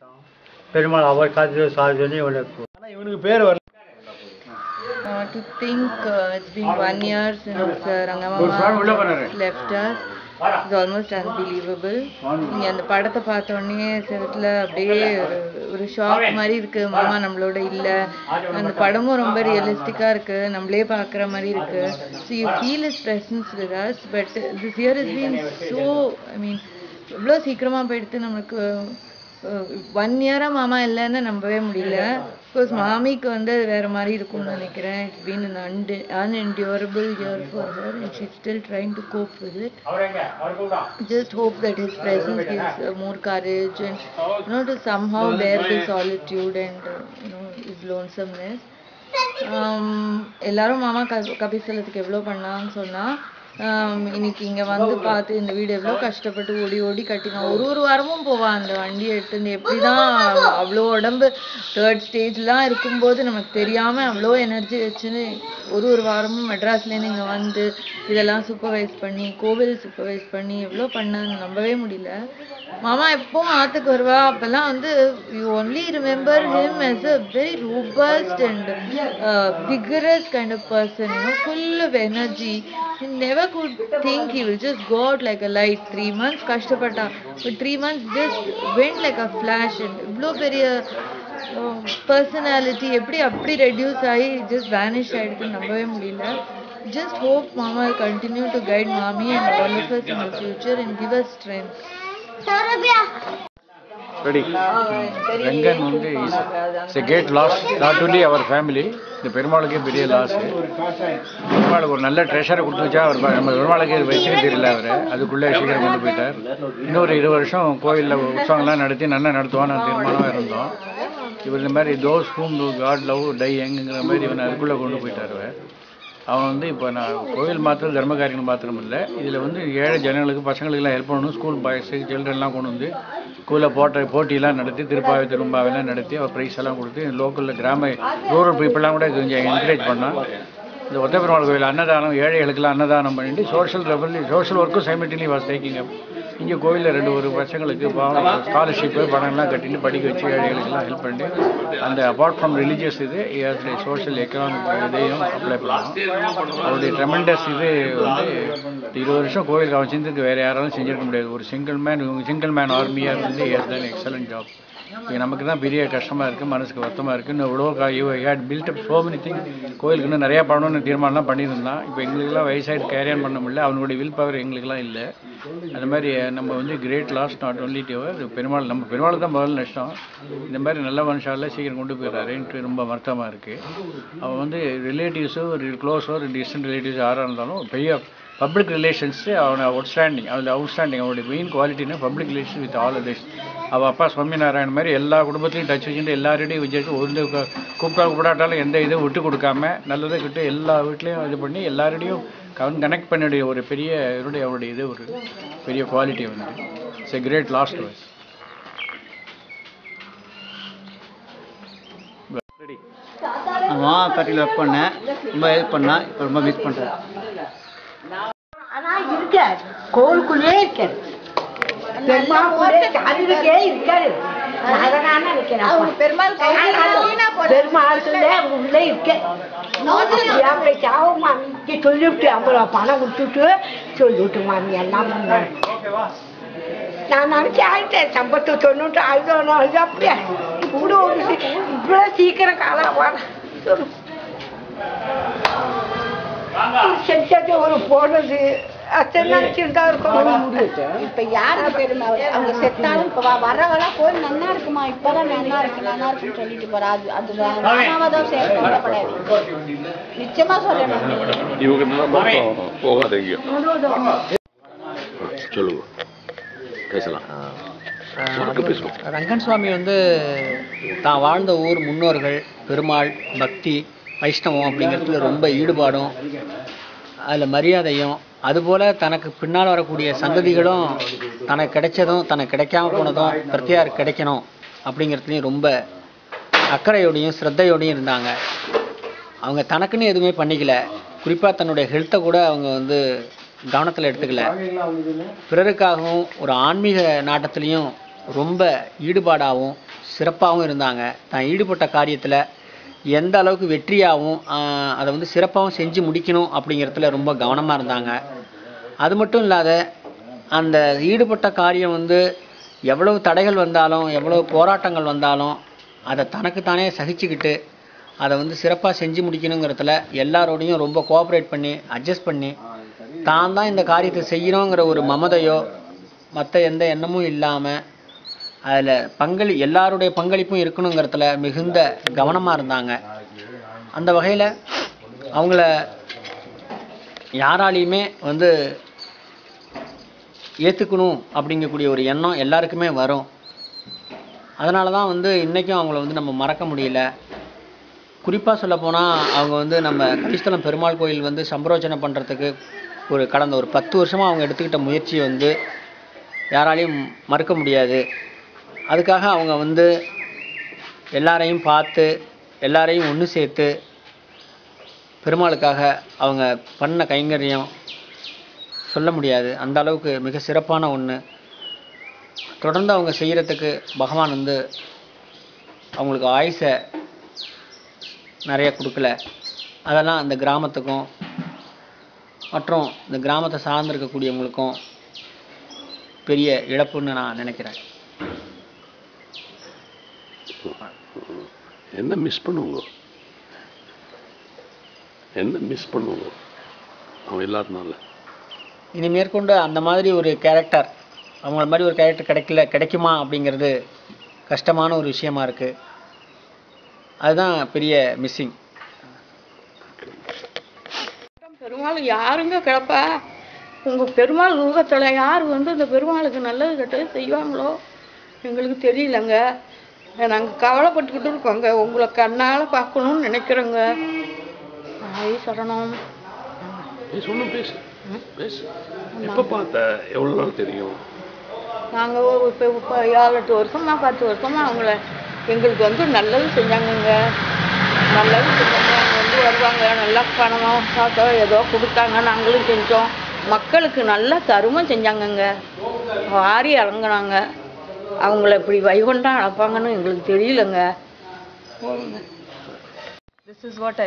பெருமாள் அவர் காலத்தில் சாதிச்சோன்னே இவனுக்கு ஆனா இவனுக்கு பேர் வரல Uh, to think uh, it's been one year since uh, ஒரு சாமி உள்ள Rangamama போறாரு. left us. It's almost unbelievable. நீங்க அந்த படத்தை பார்த்த உடனே செவத்துல அப்படியே ஒரு ஒரு ஷாக் மாதிரி இருக்கு மாமா நம்மளோட இல்ல அந்த படமும் ரொம்ப ரியலிஸ்டிக்கா இருக்கு நம்மளே பார்க்குற மாதிரி இருக்கு so you feel is presence with us but this year is been so I mean எவ்வளோ சீக்கிரமா போயிடுத்து நமக்கு ஒன் இயரா மாமா இல்லைன்னு நம்பவே முடியல பிகாஸ் மாமிக்கு வந்து அது வேற மாதிரி இருக்கும்னு நினைக்கிறேன் it's been an unde unendurable year for her and she's still trying to cope with it just hope that his presence gives uh, more courage and you know to somehow bear the solitude and uh, you know his lonesomeness um, எல்லாரும் மாமா க- கபிஸ்தலத்துக்கு எவ்வளோ பண்ணாங்கன்னு சொன்னா um, இன்னைக்கு இங்க வந்து பார்த்து இந்த வீடு எவ்வளோ கஷ்டப்பட்டு ஓடி ஓடி கட்டினான் ஒரு ஒரு வாரமும் போவான் அந்த வண்டியை எடுத்து எப்படிதான் அவ்வளோ உடம்பு தேர்ட் ஸ்டேஜ்லாம் இருக்கும்போது நமக்கு தெரியாம அவ்வளோ எனர்ஜி வச்சுன்னு ஒரு ஒரு வாரமும் மெட்ராஸ்லேருந்து இங்க வந்து இதெல்லாம் சூப்பர்வைஸ் பண்ணி கோவில் சூப்பர்வைஸ் பண்ணி எவ்வளோ பண்ணான்னு நம்பவே முடியல மாமா எப்பவும் ஆத்துக்கு வருவா அப்பெல்லாம் வந்து you only remember him as a very robust and uh, vigorous kind of person you know full of energy he never could think he will just go out like a light three months கஷ்டப்பட்டா but three months just went like a flash and இவ்வளோ பெரிய personality எப்படி அப்படி reduce ஆகி just vanish ஆயிடுதுன்னு நம்பவே முடியல just hope mama will continue to guide mommy and all of us in the future and give us strength ரெடி வெங்கன் வந்து is a great loss not only அவர் ஃபேமிலி இந்த பெருமாளுக்கே பெரிய லாஸ் பெருமாளுக்கு ஒரு நல்ல ட்ரெஷரை கொடுத்து வச்சா அவர் ப- நம்ம பெருமாளுக்கு வச்சுக்க தெரியல அவர் அதுக்குள்ளே சீக்கிரம் கொண்டு போயிட்டார் இன்னொரு இருபது வருஷம் கோயிலில் உற்சவங்கள்லாம் நடத்தி நல்லா நடத்துவான்னு தீர்மானம் இருந்தோம் இவர் இந்த மாதிரி those whom God love die எங்குங்கிற மாதிரி இவனை அதுக்குள்ளே கொண்டு போயிட்டார் அவர் அவன் வந்து இப்போ நான் கோவில் மாத்திரம் தர்ம காரியங்கள் மாத்திரம் இல்லை இதில் வந்து ஏழை ஜனங்களுக்கு பசங்களுக்கெல்லாம் ஹெல்ப் பண்ணணும் ஸ்கூல் பாய்ஸு சில்ட்ரன்லாம் கொண்டு வந்து ஸ்கூலில் போட்ட போட்டியெல்லாம் நடத்தி திருப்பாவை திரும்பாவெல்லாம் நடத்தி அவர் ப்ரைஸ் எல்லாம் கொடுத்து லோக்கலில் கிராம ரூரல் பீப்புளெலாம் கூட கொஞ்சம் என்கரேஜ் பண்ணான் இந்த ஒத்தப்பெருமாள் கோயில் அன்னதானம் ஏழைகளுக்கெல்லாம் அன்னதானம் பண்ணிட்டு சோஷியல் ரெவல்யூ சோஷியல் ஒர்க்கும் சைமல்டேனியஸ் வாஸ் டேக்கிங் அப் இங்கே கோயிலில் ரெண்டு ஒரு பசங்களுக்கு ஸ்காலர்ஷிப்பு பணம்லாம் கட்டிட்டு படிக்க வச்சு ஏழைகளுக்கெல்லாம் ஹெல்ப் பண்ணிட்டு அந்த அப்பார்ட் ஃப்ரம் ரிலீஜியஸ் இது சோஷியல் எக்கனாமிக் இதையும் அப்ளை பண்ணலாம் அவருடைய ட்ரெமெண்டஸ் இது வந்து இருபது வருஷம் கோயிலுக்கு அவன் செஞ்சதுக்கு வேறு யாராலும் செஞ்சிருக்க முடியாது ஒரு சிங்கிள் மேன் சிங்கிள் மேன் ஆர்மியாக இருந்து இயர் தான் எக்ஸலண்ட் ஜாப் இது நமக்கு தான் பெரிய கஷ்டமாக இருக்குது மனசுக்கு வருத்தமாக இருக்குது இன்னும் இவ்வளோ you had built up so many thing கோயிலுக்கு இன்னும் நிறையா பண்ணணும்னு தீர்மானம்லாம் பண்ணியிருந்தான் இப்போ எங்களுக்கெல்லாம் வயசாயிட்டு கேரியன் பண்ண முடியல அவனுடைய வில் பவர் எங்களுக்கெல்லாம் இல்லை அந்த மாதிரி நம்ம வந்து கிரேட் லாஸ் நாட் ஒன்லி டிவர் பெருமாள் நம்ம பெருமாள் தான் முதல்ல நஷ்டம் இந்த மாதிரி நல்ல மனுஷால சீக்கிரம் கொண்டு போயிடுறாருன்ட்டு ரொம்ப வருத்தமாக இருக்குது அவன் வந்து ரிலேட்டிவ்ஸோ ஒரு க்ளோஸோ ஒரு டிஸ்டன்ட் ரிலேட்டிவ்ஸ் யாராக இருந்தாலும் பெரிய பப்ளிக் ரிலேஷன்ஸு அவனை அவுட்ஸ்டாண்டிங் அதில் அவுட்ஸ்டாண்டிங் அவனுடைய மெயின் குவாலிட்டினா public relation with all others அவள் அப்பா சுவாமி நாராயண் மாதிரி எல்லா குடும்பத்தையும் டச் வச்சுட்டு எல்லாருடையும் வச்சுட்டு ஒரு கு- கூப்பிட்டா கூப்பிடாட்டாலும் எந்த இதுவும் விட்டு கொடுக்காம நல்லதை கிட்ட எல்லா வீட்லேயும் இது பண்ணி எல்லாருடையும் கன் கனெக்ட் பண்ணிய ஒரு பெரிய என்னுடைய அவருடைய இது ஒரு பெரிய குவாலிட்டி வந்து இட்ஸ் எ கிரேட் லாஸ்ட் வயஸ் மாமா பேட்டையில் ஒர்க் பண்ணேன் ரொம்ப ஹெல்ப் பண்ணா இப்போ ரொம்ப மிஸ் பண்ணுறேன் ஆனா இருக்கார் கோவிலுக்குள்ளே இருக்காரு பெருமாள் அதுக்கே இருக்காரு அதனால இருக்கிறேன் பெருமாள் பெருமாளுக்குள்ளே அவங்க உள்ளே இருக்கேன் அப்படி சாவ மாமிக்கு சொல்லிவிட்டு அவ்வளோ பணம் கொடுத்துட்டு சொல்லிவிட்டு மாமி எல்லாம் பண்ணாரு. நான் நினச்சி ஆயிட்டேன் சம்பத்து தொண்ணூற்றி ஆயுதம் அது அப்படியே கூட ஒரு சி- இவ்வளோ சீக்கிரம் காலம் வர செஞ்சது ஒரு போனது அத்தனை நினச்சிருந்தா இருக்கும் இப்ப யாருக்கு பெருமை அவர் அவங்க செத்தாலும் இப்ப வ- வர்றவெல்லாம் போய் நல்லா இருக்குமா இப்பதான் நல்லா இருக்கு நல்லா இருக்குன்னு சொல்லிட்டு போறா அது அது நானாவதான் சேர்க்கப்படாது நிச்சயமா சொல்லணும் இவங்க மட்டும் போகாதீங்க சொல்லுங்க பேசலாம் உனக்கு பேசுவோம் ரங்கன் சுவாமி வந்து தான் வாழ்ந்த ஊர் முன்னோர்கள் பெருமாள் பக்தி வைஷ்ணவம் அப்படிங்கிறதுல ரொம்ப ஈடுபாடும் அதில் மரியாதையும் அதுபோல் தனக்கு பின்னால் வரக்கூடிய சந்ததிகளும் தனக்கு கிடைச்சதும் தனக்கு கிடைக்காம போனதும் பிரத்தியாருக்கு கிடைக்கணும் அப்படிங்கிறதுலையும் ரொம்ப அக்கறையோடையும் ஸ்ரத்தையோடையும் இருந்தாங்க அவங்க தனக்குன்னு எதுவுமே பண்ணிக்கல குறிப்பாக தன்னுடைய ஹெல்த்தை கூட அவங்க வந்து கவனத்தில் எடுத்துக்கல பிறருக்காகவும் ஒரு ஆன்மீக நாட்டத்துலேயும் ரொம்ப ஈடுபாடாகவும் சிறப்பாகவும் இருந்தாங்க தான் ஈடுபட்ட காரியத்தில் எந்த அளவுக்கு வெற்றியாகவும் ஆஹ், அதை வந்து சிறப்பாகவும் செஞ்சு முடிக்கணும் அப்படிங்கிறதுல ரொம்ப கவனமாக இருந்தாங்க அது மட்டும் இல்லாத அந்த ஈடுபட்ட காரியம் வந்து எவ்வளவு தடைகள் வந்தாலும் எவ்வளவு போராட்டங்கள் வந்தாலும் அதை தனக்குத்தானே சகிச்சுக்கிட்டு அதை வந்து சிறப்பாக செஞ்சு முடிக்கணுங்கிறதுல எல்லாரோடையும் ரொம்ப கோஆப்ரேட் பண்ணி அட்ஜஸ்ட் பண்ணி தான் தான் இந்த காரியத்தை செய்யணுங்கிற ஒரு மமதையோ மற்ற எந்த எண்ணமும் இல்லாமல் அதில் பங்களி எல்லாருடைய பங்களிப்பும் இருக்கணுங்கிறதுல மிகுந்த கவனமாக இருந்தாங்க அந்த வகையில் அவங்கள யாராலையுமே வந்து ஏற்றுக்கணும் அப்படிங்கக்கூடிய ஒரு எண்ணம் எல்லாருக்குமே வரும் அதனால தான் வந்து இன்றைக்கும் அவங்கள வந்து நம்ம மறக்க முடியல குறிப்பாக சொல்லப்போனால் அவங்க வந்து நம்ம கரிஸ்தலம் பெருமாள் கோயில் வந்து சம்பரோச்சனை பண்ணுறதுக்கு ஒரு கடந்த ஒரு பத்து வருஷமாக அவங்க எடுத்துக்கிட்ட முயற்சி வந்து யாராலையும் மறுக்க முடியாது அதுக்காக அவங்க வந்து எல்லாரையும் பார்த்து எல்லாரையும் ஒன்று சேர்த்து பெருமாளுக்காக அவங்க பண்ண கைங்கரியம் சொல்ல முடியாது அந்த அளவுக்கு மிக சிறப்பான ஒன்று தொடர்ந்து அவங்க செய்கிறதுக்கு பகவான் வந்து அவங்களுக்கு ஆயுசை நிறைய கொடுக்கல அதெல்லாம் அந்த கிராமத்துக்கும் மற்றும் இந்த கிராமத்தை சார்ந்திருக்கக்கூடியவங்களுக்கும் பெரிய இழப்புன்னு நான் நினைக்கிறேன் என்ன மிஸ் பண்ணுங்க என்ன மிஸ் பண்ணுங்க அவன் இல்லாதனால இனி மேற்கொண்டு அந்த மாதிரி ஒரு கேரக்டர் அவங்கள மாதிரி ஒரு கேரக்டர் கிடைக்கல கிடைக்குமா அப்படிங்கிறது கஷ்டமான ஒரு விஷயமா இருக்கு அதுதான் பெரிய மிஸ்ஸிங் பெருமாள் யாருங்க கிடப்பா உங்க பெருமாள் உருவத்துல யார் வந்து இந்த பெருமாளுக்கு நல்லது கெட்டது செய்வாங்களோ எங்களுக்கு தெரியலங்க நாங்க கவலைப்பட்டுக்கிட்டு இருக்கோங்க உங்களை கண்ணால பார்க்கணும்னு நினைக்கிறோங்க ஆய் சரணம் பேசு ஒன்றும் பேசு பேசு எப்போ பார்த்த எவ்வளோ நாள் தெரியும் நாங்க ஒரு இப்போ இப்போ ஏழு எட்டு வருஷமா பத்து வருஷமா அவங்கள எங்களுக்கு வந்து நல்லது செஞ்சாங்கங்க நல்லது செஞ்சாங்க அவங்க வந்து வருவாங்க நல்லா பணம் சாத்தோ ஏதோ கொடுத்தாங்க நாங்களும் செஞ்சோம் மக்களுக்கு நல்ல தருமம் செஞ்சாங்கங்க வாரி இறங்குனாங்க அவங்கள இப்படி வைகுண்டம் அழைப்பாங்கன்னு எங்களுக்கு தெரியலங்க போதுங்க திஸ் இஸ் வாட் ஐ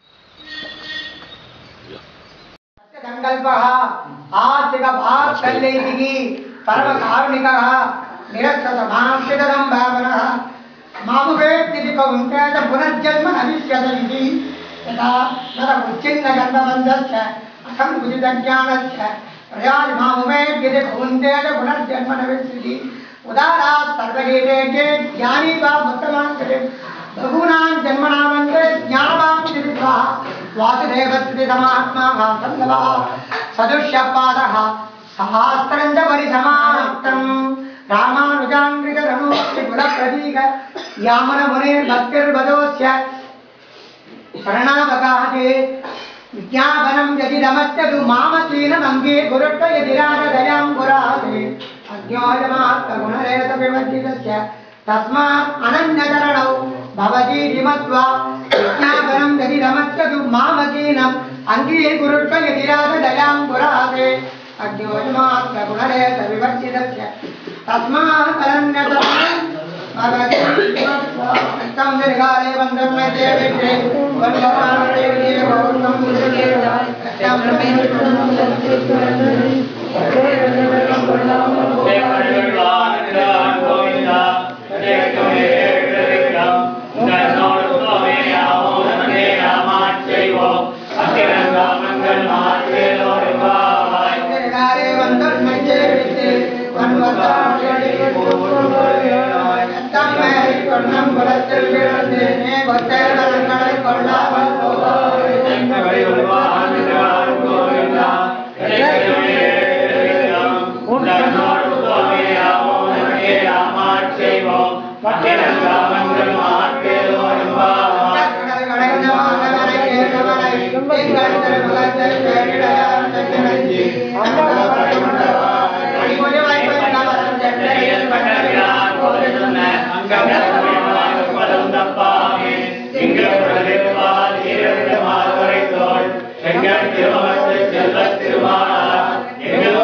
सङ्कल्पः आर्थिकभागकल्लैः परमकारुणिकः निरक्षतमाश्रितदम्भावनः मामुपेत्तिति कौन्तेय पुनर्जन्म न विश्यत इति यथा नरमुच्चिन्नजन्मबन्धस्य असङ्कुचितज्ञानस्य प्रयाति मामुपेत्तिति कौन्तेय पुनर्जन्म न विश्यति उदारात् सर्वगीते चेत् ज्ञानी वा उत्तमान्तरे बहूनां जन्मनामन्ते ज्ञानवां चित्वा वासुदेवस्थितमात्मा सन्धवः सदृश्यपादः सहस्रं च परिसमाप्तं रामानुजाङ्कृतरणोक्तिकुलप्रतीक यामनमुनिर्भक्तिर्वदोस्य शरणावकाशे विज्ञापनं यदि नमस्यतु मामकीनमङ्गे गुरुट्ट यदि राजदयां गुरासे अज्ञोयमात्मगुणरेतविवर्जितस्य तस्मात् अनन्यचरणौ भवतीति मत्वा विज्ञापनं यदि नमस्यतु मामकीनम् अङ्गीकुरुट्ट यदि राजदयां गुरासे अज्ञोयमात्मगुणरेतविवर्जितस्य तस्मात् अनन्यचरणौ तं निर्गाले वन्दं मे देवे वन्दनादेवी भवन्तं निर्गाले वन्दं मे देवे वन्दनादेवी तं मे कर्णं वरத்தில் விழுந்தேனே ஒத்தேடங்களை கொள்ளாமல்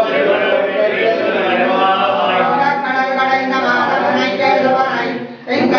கடல் கடைந்த மாதவனை கேள்வனை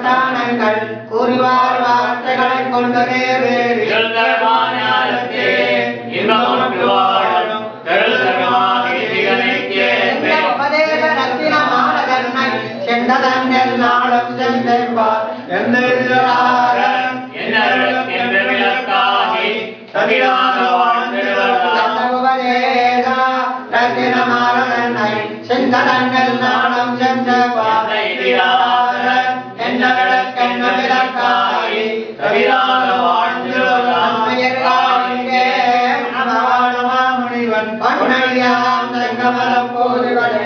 வந்தானங்கள் கூறிவார் வார்த்தைகளை கொண்டதே வேறு உபதேச ரத்தினமான கருணை சென்றதன் நாளும் சென்றேன்பார் எந்தெழுதாரன் உபதேச ரத்தினமான கருணை சென்றதன் நாளும் சென்றேன்பார் என்ன விளக்கென்ன விளக்காகி தவிராக வாழ்ந்து அம்மையர்காங்கே மனவாளமா முனிவன் பண்ணையாம் செங்கமலம் போதுகளே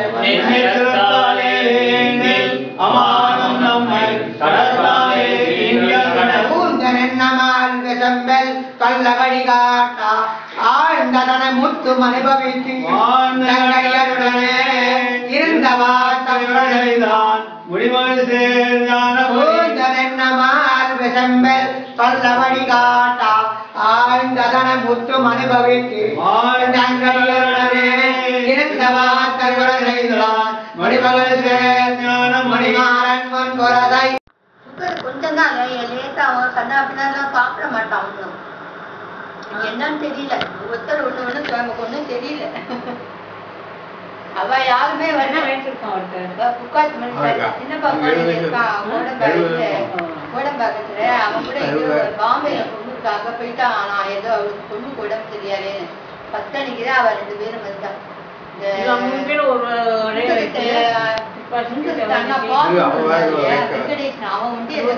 அமானும் நம்மை கடற்காலே ஊர்ந்தனென்னமால் விசம்பல் கள்ளவழி காட்டா ஆழ்ந்ததன முத்து அனுபவித்து தங்கையருடனே இருந்தவா தங்களைதான் முடிவல் சேர்ந்தான ஊர்ந்தனென்னமால் விசம்பல் கள்ளவழி காட்டா ஆழ்ந்ததன முத்து அனுபவித்து தங்கையருடனே இருந்தவா தங்களைதான் முடிவல் சேர்ந்தான மணிமாறன் முன் குரதை கொஞ்சம் தான் லேட்டா அவன் கண்ணா பின்னா சாப்பிட மாட்டான் ஒன்றும் என்னன்னு தெரியல ஒருத்தர் ஒண்ணு ஒண்ணு நமக்கு ஒண்ணும் தெரியல அவ யாருமே வந்து புக்காத்து மனுஷன் சின்ன பாப்பா இருக்கான் கோடம்பாக்கத்துல கோடம்பாக்கத்துல அவன் கூட எங்கேயோ பாம்பேல பொண்ணுக்காக போயிட்டான் நான் ஏதோ அவளுக்கு பொண்ணுக்கு உடம்பு தெரியாதுன்னு பத்தனைக்கு தான் அவ ரெண்டு பேரும் வந்தான் இந்த சுந்தரத்து, சுந்தரத்து அண்ணா பாம்பு வெங்கடேசன் அவன் வந்து எந்த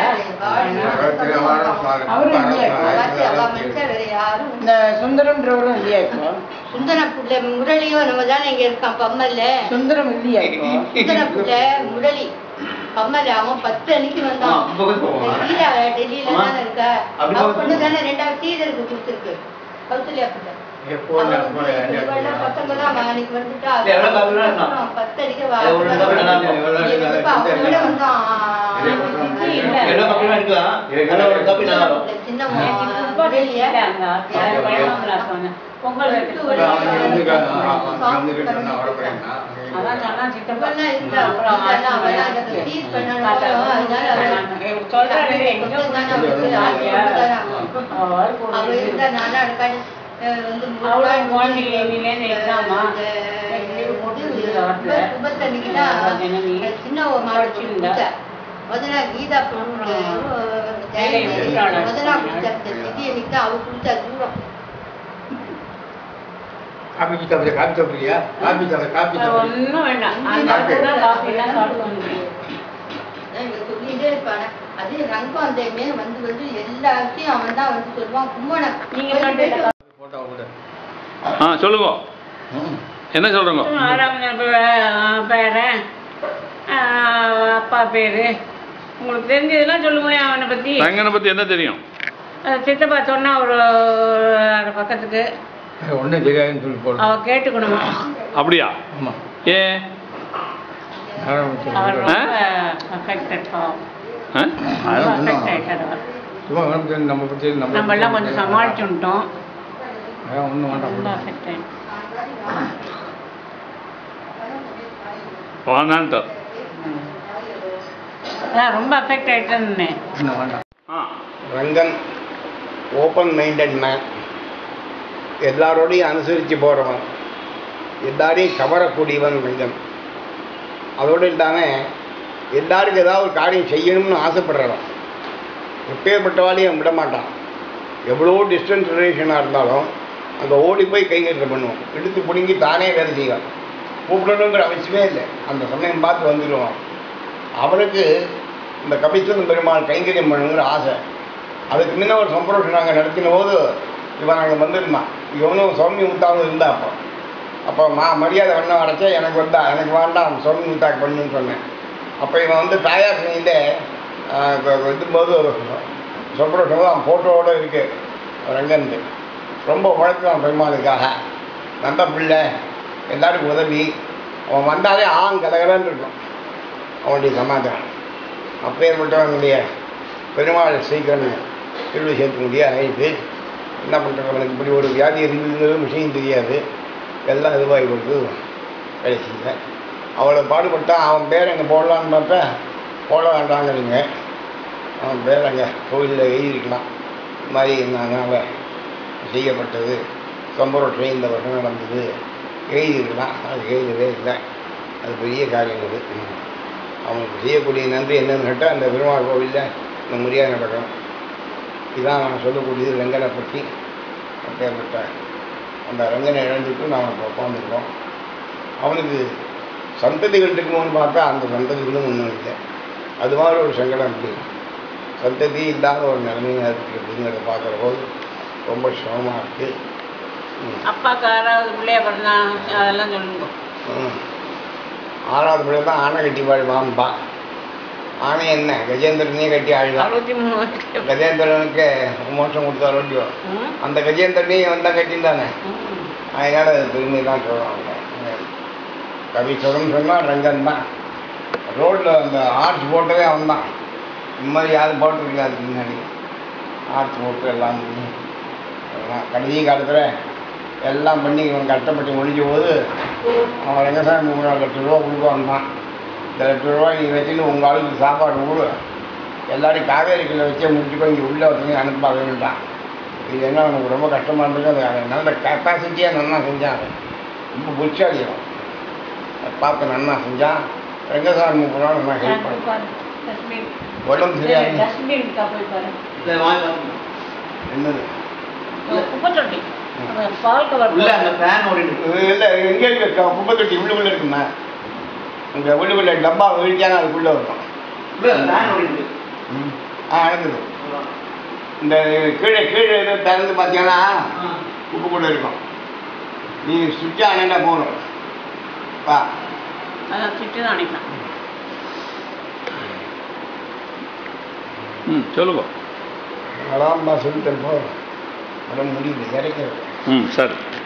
இந்த சுந்தரம்ன்றவரும் இல்லையா இப்போ சுந்தரம் புள்ள முரளியும் நம்ம தானே இங்க இருக்கான் பம்மல்ல சுந்தரம் இல்லையா இப்போ சுந்தரம் புள்ள முரளி பம்மல்ல அவன் பத்து அன்னைக்கு வந்தான் டெல்லியில டெல்லியில தானே இருக்க அவ பொண்ணு தானே ரெண்டாவது சீதருக்கு கொடுத்துருக்கு கௌசல்யா புள்ள பத்தொன்பதாம் அன்னைக்கு வந்துட்டா அப்புறம் பத்து அன்னைக்கு வா- இப்ப அவனோட வந்தான் சின்ன முரளிய பொங்கல் இப்பெல்லாம் இருந்தா அப்புறம் அவன் அதை சீஸ் பண்ணணும் அதனால அவன் சொல்றேன் எங்க அவ இருந்தா நானும் அதுக்காண்டி, அஹ், வந்து அவ்வளோ குழந்தைங்க இனிலேருந்து எக்ஸாமா கும்பத்தன்னைக்கு தான் சின்ன ஒரு மாடு கொடுத்தா. முதல்ல கீதா பொண்ணு முதல்ல கொடுத்தா சிட்டியை நிக்க அவ கொடுத்தா தூரம் காப்பி சாப்பிட காப்பி சாப்பிடுறியா காப்பி சாப்பிட காப்பி சாப்பிடு ஒன்றும் வேண்டாம் அந்த கூட காஃபி எல்லாம் சாப்பிட்டு வந்து இங்க சொல்லிட்டே இருப்பானே அதே ரங்கம் அந்த மேல வந்து வந்து எல்லாத்தையும் அவன் தான் வந்து சொல்லுவான் கும்பனை நீங்க மட்டும் போட்டோ கூட ஆ சொல்லுங்க என்ன சொல்கிறோங்க ஆறாம் பேரன் ஆஹ் அப்பா பேரு உங்களுக்கு தெரிஞ்சதெல்லாம் சொல்ல முடியும் அவனை பத்தி ரங்கனை பற்றி என்ன தெரியும் அஹ் சித்தப்பா சொன்னா ஒரு அரை பக்கத்துக்கு ஒன்றும் தெரியாதுன்னு சொல்லி போடுறோம் அவ கேட்டுக்கணும் அப்படியா ஆமாம் ஏன் அவர் ஆ? ரொம்ப அஃபெக்டட் பாவம் ஆ? ரொம்ப அஃபெக்ட் ஆயிட்டார் அவர் சும்மா வேணும் தெரியும் நம்ம பற்றி நம்ம நம்ம எல்லாம் கொஞ்சம் சமாளிச்சுட்டோம் வேற ஒன்றும் ரொம்ப வேண்டாம் அஃபெக்ட் ஆயிட்டு வேணான்ட்டு அதான் ரொம்ப அஃபெக்ட் ஆயிட்டேன்னு ஒன்றும் வேண்டாம் ஆ ரங்கன் ஓப்பன் மைண்டட் மேன் எல்லாரோடையும் அனுசரித்து போகிறவன் எல்லாரையும் கவரக்கூடியவன் ரங்கன் அதோடு இல்லாமல் எல்லாருக்கும் ஏதாவது ஒரு காரியம் செய்யணும்னு ஆசைப்படுறவன் எப்பேற்பட்டவாளையும் விட மாட்டான் எவ்வளோ டிஸ்டன்ஸ் ரிலேஷனாக இருந்தாலும் அங்கே ஓடி போய் கைகட்டை பண்ணுவான் எடுத்து பிடுங்கி தானே வேலை செய்வான் கூப்பிடணுங்கிற அவசியமே இல்லை அந்த சமயம் பார்த்து வந்துடுவான் அவனுக்கு இந்த கபிஸ்வரன் பெருமாள் கைங்கரியம் பண்ணணுங்கிற ஆசை அதுக்கு முன்ன ஒரு சம்பரோஷம் நாங்கள் நடத்தின போது இவன் அங்கே வந்திருந்தான் இவனும் சௌமி முத்தாவும் இருந்தா அப்போ அப்போ மா மரியாதை வண்ணம் அடைச்சா எனக்கு வந்தா எனக்கு வேண்டாம் சௌமி முத்தாக்கு பண்ணுன்னு சொன்னேன் அப்போ இவன் வந்து தாயார் சனியில் இதும்போது ஒரு சம்பரோஷம் அவன் ஃபோட்டோவோடு இருக்கு ரங்கன்ட்டு ரொம்ப உழைக்கிறான் பெருமாளுக்காக நல்ல பிள்ளை எல்லாருக்கும் உதவி அவன் வந்தாலே ஆங் கலகலன்னு இருக்கும் அவனுடைய சமாதானம் அப்பேற்பட்டவனுடைய பெருமாள் சீக்கிரம் திருவி சேர்த்து முடியாது ஆயிடுச்சு என்ன பண்ணுறது அவனுக்கு இப்படி ஒரு வியாதி இருக்குங்கிறது விஷயம் தெரியாது எல்லாம் இதுவாகி கொடுத்து கடைசியில் அவளை பாடுபட்டான் அவன் பேர் எங்கே போடலான்னு பார்த்தா போட வேண்டாங்கிறீங்க அவன் பேர் அங்கே கோவிலில் எழுதியிருக்கலாம் இந்த மாதிரி அதனால் செய்யப்பட்டது சம்பரோட்டை இந்த வருஷம் நடந்தது எழுதியிருக்கலாம் அது எழுதவே இல்லை அது பெரிய காரியம் அது ம். அவனுக்கு செய்யக்கூடிய நன்றி என்னன்னு கேட்டால் அந்த பெருமாள் கோவிலில் இந்த முறையாக நடக்கணும் இதான் நான் சொல்லக்கூடியது ரங்கனை பற்றி அப்பேற்பட்ட அந்த ரங்கனை இழந்துட்டு நாம் இப்போ உட்காந்துருக்கோம் அவனுக்கு சந்ததிகள் இருக்குமோன்னு பார்த்தா அந்த சந்ததிகளும் ஒன்றும் இல்லை அது மாதிரி ஒரு சங்கடம் இருக்கு சந்ததி இல்லாத ஒரு நிலைமையாக இருக்குது அப்படிங்கிறத பார்க்குற போது ரொம்ப சிரமமாக இருக்குது அப்பாவுக்கு ஆறாவது பிள்ளைய பிறந்தான் அதெல்லாம் சொல்லுங்க ம். ஆறாவது பிள்ளை தான் ஆணை கட்டி வாழ்வான்பா ஆணை என்ன கஜேந்திரனையே கட்டி ஆழ்தான் அறுபத்தி மூணு வயசு கஜேந்திரனுக்கு மோட்சம் கொடுத்தாரோ இல்லையோ ம். அந்த கஜேந்திரனையும் வந்தால் கட்டிந்தானே ம். அதனால் அது பெருமை தான் சொல்கிறாங்க கவிஸ்வரம் சொன்னால் ரங்கன் தான் ரோட்டில் அந்த ஆர்ச் போட்டதே அவன் தான் இந்த மாதிரி யாரும் போட்டிருக்கல அதுக்கு முன்னாடி ஆர்ச் போட்டு எல்லாம் பண்ணி அதெல்லாம் கடைசி காலத்தில் எல்லாம் பண்ணி இவன் கஷ்டப்பட்டு முடிஞ்ச போது அவன் ரங்கசாமி மூணு நாலு லட்ச ரூபா கொடுப்பான் தான் இந்த லட்ச ரூபா நீ வச்சுன்னு உங்கள் ஆளுக்கு சாப்பாடு கொடு எல்லாரையும் காவேரிக்குள்ளே வச்சே முடிச்சுக்கோ இங்கே உள்ளே ஒருத்தங்க அனுப்பாங்கன்ட்டான் இது என்ன அவனுக்கு ரொம்ப கஷ்டமாக இருந்தது அது அவன் நல்ல கெப்பாசிட்டியாக நல்லா செஞ்சான் அவன். ரொம்ப புட்சாலியம் பார்த்து நன்னா செஞ்சான் ரங்கசாமி போனால் நல்லா ஹெல்ப் பண்ணான் டஸ்ட்பின் உடம்பு சரியாக டஸ்ட்பின் இருக்கா போய் பாரு இல்லை வாங்க வாங்க. என்னது குப்பை தொட்டி அந்த பால் கவர் உள்ள அந்த ஃபேன் ஓடிட்டு இல்லை எங்கே இருக்கு குப்பை தொட்டி உள்ளுக்குள்ளே இருக்குமா அங்கே உள்ளுக்குள்ளே டப்பா வீழ்ச்சியான அதுக்குள்ளே இருக்கும் உள்ள ஃபேன் ஓடிட்டு ம். ஆ நடக்குது இந்த கீழே கீழே இது திறந்து பார்த்தீங்கன்னா உப்பு கூட இருக்கும் நீ சுவிட்ச் ஆனா போகணும் பா அதான் சுற்றி தான் அணைக்கலாம் ம் சொல்லுங்க அதான்ப்பா சொல்லிட்டேன் போ வர முடியல இறக்கிறது ம் சரி